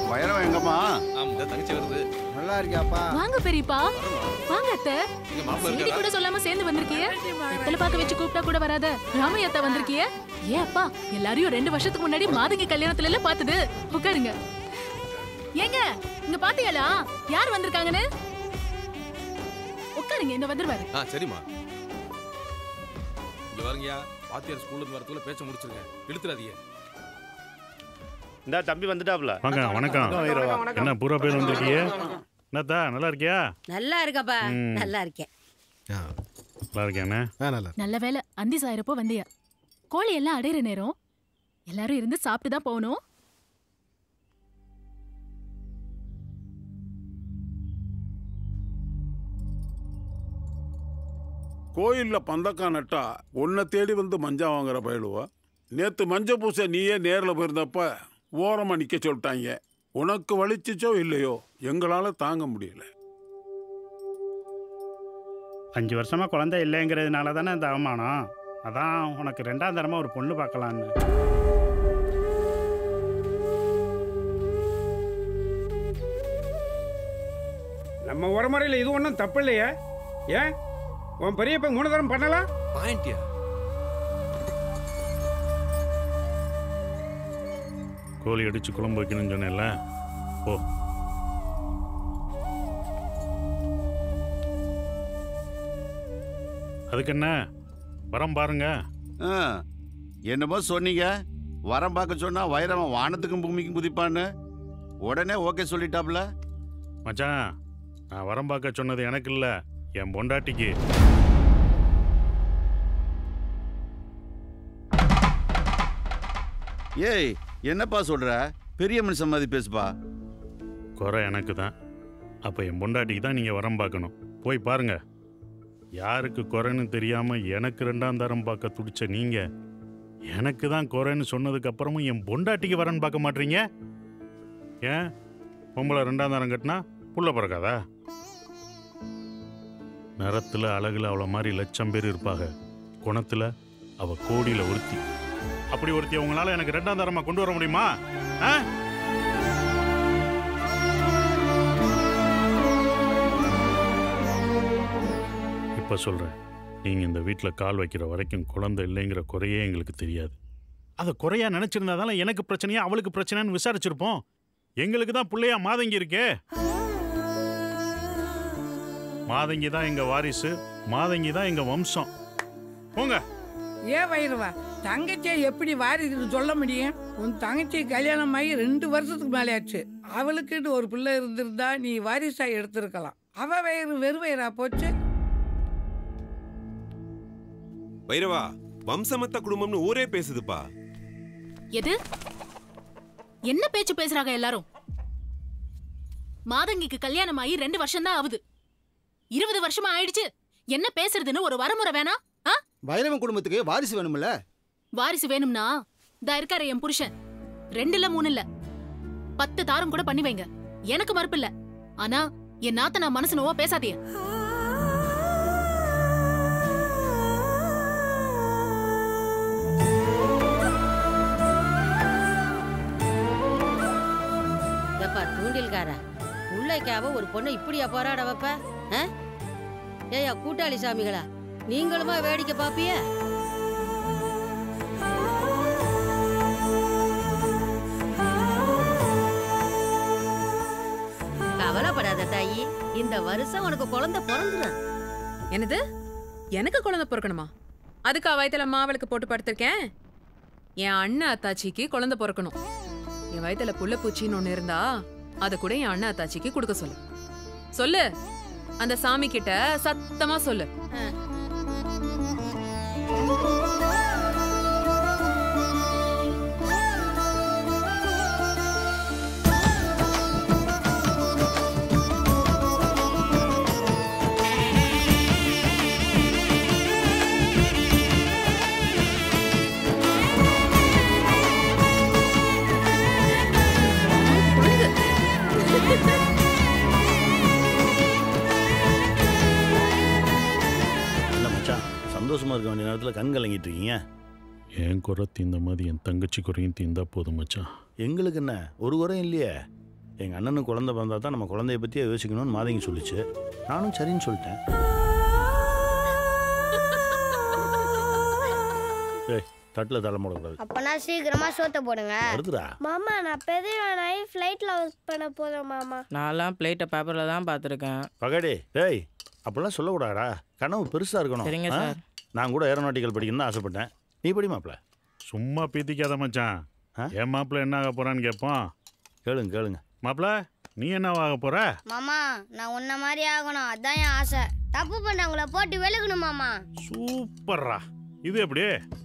வைரம் எங்கம்மா ஆமா தங்கச்சி வருது நல்லா இருக்கியாப்பா வாங்க பெரியப்பா வாங்க அத்தை இங்க மாப்பிள்ள செய்தி இருக்காரா கூட சொல்லாம சேர்ந்து வந்திருக்கிய வெத்தலை பாக்க வச்சு கூப்பிட்டா கூட வராத ராமையா அத்தை வந்திருக்கிய ஏன் அப்பா எல்லாரையும் ரெண்டு வருஷத்துக்கு முன்னாடி மாதங்க கல்யாணத்துல எல்லாம் பார்த்தது உட்காருங்க ஏங்க இங்க பாத்தீங்களா யார் வந்திருக்காங்கன்னு உட்காருங்க இந்த வந்துருவாரு ஆ சரிம்மா இங்க பாருங்கயா வாத்தியார் ஸ்கூல்ல இருந்து வரதுக்குள்ள பேச்ச முடிச்சிருக்கேன் இழுத்துறாதீங்க இந்த தம்பி வந்துட்டாப்ல வாங்க வணக்கம் என்ன பூரா பேர் வந்திருக்கியே என்னத்தா நல்லா இருக்கியா நல்லா இருக்கப்பா ம். நல்லா இருக்கேன் நல்லா இருக்கேண்ணே நல்ல வேலை அந்தி சாயிரப்போ வந்தியா கோழி எல்லாம் அடையிற நேரம் எல்லாரும் இருந்து சாப்பிட்டு தான் போகணும் கோயில்ல பந்தக்கா நட்டா உன்னை தேடி வந்து மஞ்சா வாங்குற பயலுவா நேத்து மஞ்ச பூசை நீயே நேர்ல போயிருந்தப்ப ஓரமா நிக்க சொல்லிட்டாங்க உனக்கு வலிச்சுச்சோ இல்லையோ எங்களால தாங்க முடியல அஞ்சு வருஷமா குழந்தை இல்லைங்கிறதுனால தானே இந்த அவமானம் அதான் உனக்கு ரெண்டாம் தரமா ஒரு பொண்ணு பார்க்கலான்னு நம்ம உரமுறையில் இது ஒன்றும் தப்பு இல்லையே ஏன் உன் பெரியப்ப மூணு தரம் பண்ணலாம் பாயிண்டியா கோழி அடிச்சு குழம்பு வைக்கணும்னு சொன்னேன்ல ஓ அதுக்கு என்ன வரம் பாருங்க ஆ, என்னமோ சொன்னீங்க வரம் பார்க்க சொன்னா வைரம் வானத்துக்கும் பூமிக்கும் குதிப்பான்னு உடனே ஓகே சொல்லிட்டாப்ல மச்சான் நான் வரம் பார்க்க சொன்னது எனக்கு இல்ல என் பொண்டாட்டிக்கு ஏய் என்னப்பா சொல்ற பெரிய மனுஷன் மாதிரி பேசுப்பா குறை எனக்கு தான் அப்போ என் பொண்டாட்டிக்கு தான் நீங்கள் வரம் பார்க்கணும் போய் பாருங்க யாருக்கு குறைன்னு தெரியாமல் எனக்கு ரெண்டாம் தரம் பார்க்க துடிச்ச நீங்கள் எனக்கு தான் குறைன்னு சொன்னதுக்கு அப்புறமும் என் பொண்டாட்டிக்கு வரன்னு பார்க்க மாட்டீங்க ஏன் பொம்பளை ரெண்டாம் தரம் கட்டினா புள்ள பிறக்காதா நிறத்தில் அழகுல அவளை மாதிரி லட்சம் பேர் இருப்பாங்க குணத்தில் அவ கோடியில் ஒருத்தி அப்படி ஒருத்தி உங்களால எனக்கு ரெண்டாம் தரமா கொண்டு வர முடியுமா ஆ இப்போ சொல்கிறேன் நீங்கள் இந்த வீட்டில் கால் வைக்கிற வரைக்கும் குழந்தை இல்லைங்கிற குறையே எங்களுக்கு தெரியாது அதை குறையா நினச்சிருந்தாதால எனக்கு பிரச்சனையா அவளுக்கு பிரச்சனைன்னு விசாரிச்சிருப்போம் எங்களுக்கு தான் பிள்ளையா மாதங்கி இருக்கே மாதங்கி தான் எங்கள் வாரிசு மாதங்கி தான் எங்கள் வம்சம் போங்க ஏன் வயிறுவா தங்கச்சியை எப்படி வாரிசுன்னு சொல்ல முடியும் உன் தங்கச்சி கல்யாணம் ஆகி ரெண்டு வருஷத்துக்கு மேலே ஆச்சு அவளுக்குன்னு ஒரு பிள்ளை இருந்திருந்தா நீ வாரிசா எடுத்திருக்கலாம் அவ வயிறு வெறு வயிறா போச்சு வைரவா வம்சமத்த குடும்பம்னு ஊரே பேசுதுப்பா எது என்ன பேச்சு பேசுறாங்க எல்லாரும் மாதங்கிக்கு கல்யாணம் ஆகி ரெண்டு வருஷம் தான் ஆகுது இருபது வருஷமா ஆயிடுச்சு என்ன பேசுறதுன்னு ஒரு வரமுறை வேணா ஆ வைரவன் குடும்பத்துக்கு வாரிசு வேணும்ல வாரிசு வேணும்னா தா இருக்காரு என் புருஷன் ரெண்டு இல்ல மூணு இல்ல பத்து தாரம் கூட பண்ணி வைங்க எனக்கு மறுப்பு இல்ல ஆனா என் நாத்த நான் மனசு நோவா பேசாதீங்க எப்பா தூண்டில்கார உள்ளைக்காவ ஒரு பொண்ணை இப்படியா போராட வைப்ப ஆ? ஏய்யா கூட்டாளி சாமிகளா நீங்களுமா வேடிக்கை பாப்பிய கவலைப்படாத தாயி இந்த வருஷம் உனக்கு குழந்தை பிறந்துடும் என்னது எனக்கு குழந்தை பிறக்கணுமா அதுக்கு வயித்துல மாவளுக்கு போட்டு படுத்திருக்கேன் என் அண்ணன் அத்தாச்சிக்கு குழந்தை பிறக்கணும் என் வயித்துல புள்ள பூச்சின்னு ஒண்ணு இருந்தா அதை கூட என் அண்ணன் அத்தாச்சிக்கு கொடுக்க சொல்லு சொல்லு அந்த சாமி கிட்ட சத்தமா சொல்லு இல்லை மச்சான் சந்தோஷமா இருக்க வேண்டிய நேரத்தில் கண் கலங்கிட்டு இருக்கீங்க என் குறை தீந்த மாதிரி என் தங்கச்சி குறையும் தீந்தா போதும் மச்சான் எங்களுக்கு என்ன ஒரு குறையும் இல்லையே எங்கள் அண்ணனுக்கு குழந்தை பிறந்தா தான் நம்ம குழந்தைய பற்றியே யோசிக்கணும்னு மாதங்கி சொல்லிச்சு நானும் சரின்னு சொல்லிட்டேன் ஏய் தட்டில் தலை போடக்கூடாது அப்பனா சீக்கிரமா சோத்த போடுங்க வருதுடா மாமா நான் பெரியவனாயி ஃப்ளைட்ல ஒர்க் பண்ண போறேன் மாமா நான்லாம் பிளேட்டை பேப்பரில் தான் பார்த்துருக்கேன் பகடி டேய் அப்படிலாம் சொல்லக்கூடாடா கனவு பெருசாக இருக்கணும் சரிங்க ஆ? சார். நான் கூட ஏரோநாட்டிக்கல் படிக்கணும்னு தான் ஆசைப்பட்டேன் நீ படி மாப்ள சும்மா பீத்திக்காத மச்சான் என் மாப்பிள்ள என்ன ஆக போறான்னு கேட்போம் கேளுங்க கேளுங்க மாப்பிள்ள நீ என்ன ஆக போற மாமா நான் உன்ன மாதிரி ஆகணும் அதான் என் ஆசை தப்பு பண்ணவங்கள போட்டு விலகணும் மாமா சூப்பர்ரா இது எப்படி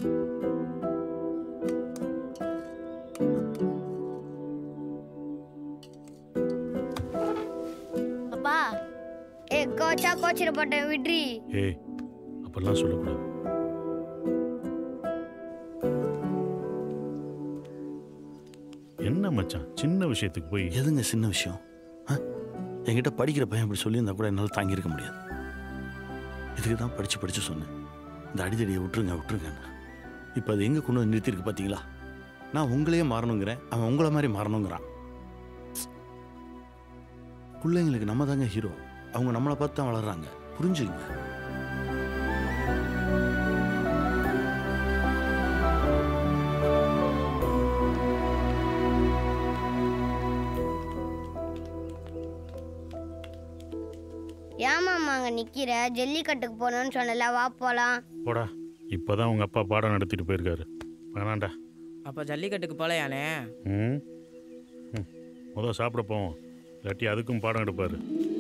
அப்பா ஏ கோச்சா கோச்சிட போட்டேன் விட்ரி ஏய் அப்படிலாம் சொல்லக்கூடாது என்ன மச்சான் சின்ன விஷயத்துக்கு போய் எதுங்க சின்ன விஷயம் ஆ? என்கிட்ட படிக்கிற பையன் இப்படி சொல்லியிருந்தா கூட என்னால் தாங்கியிருக்க முடியாது இதுக்கு தான் படித்து படித்து சொன்னேன் இந்த அடிதடியை விட்டுருங்க விட்டுருங்கன்னு இப்போ அது எங்கே கொண்டு வந்து நிறுத்தியிருக்கு பார்த்தீங்களா நான் உங்களையே மாறணுங்கிறேன் அவன் உங்களை மாதிரி மாறணுங்கிறான் பிள்ளைங்களுக்கு நம்ம தாங்க ஹீரோ அவங்க நம்மளை பார்த்து தான் வளர்றாங்க புரிஞ்சுங்க ஏன் மாமா அங்க நிக்கிற ஜல்லிக்கட்டுக்கு போகணும்னு சொன்னல வா போலாம் போடா இப்போதான் உங்க அப்பா பாடம் நடத்திட்டு போயிருக்காரு வேணாண்டா அப்போ ஜல்லிக்கட்டுக்கு போலையானே ம் ம். முதல் சாப்பிட போவோம் இல்லாட்டி அதுக்கும் பாடம் எடுப்பாரு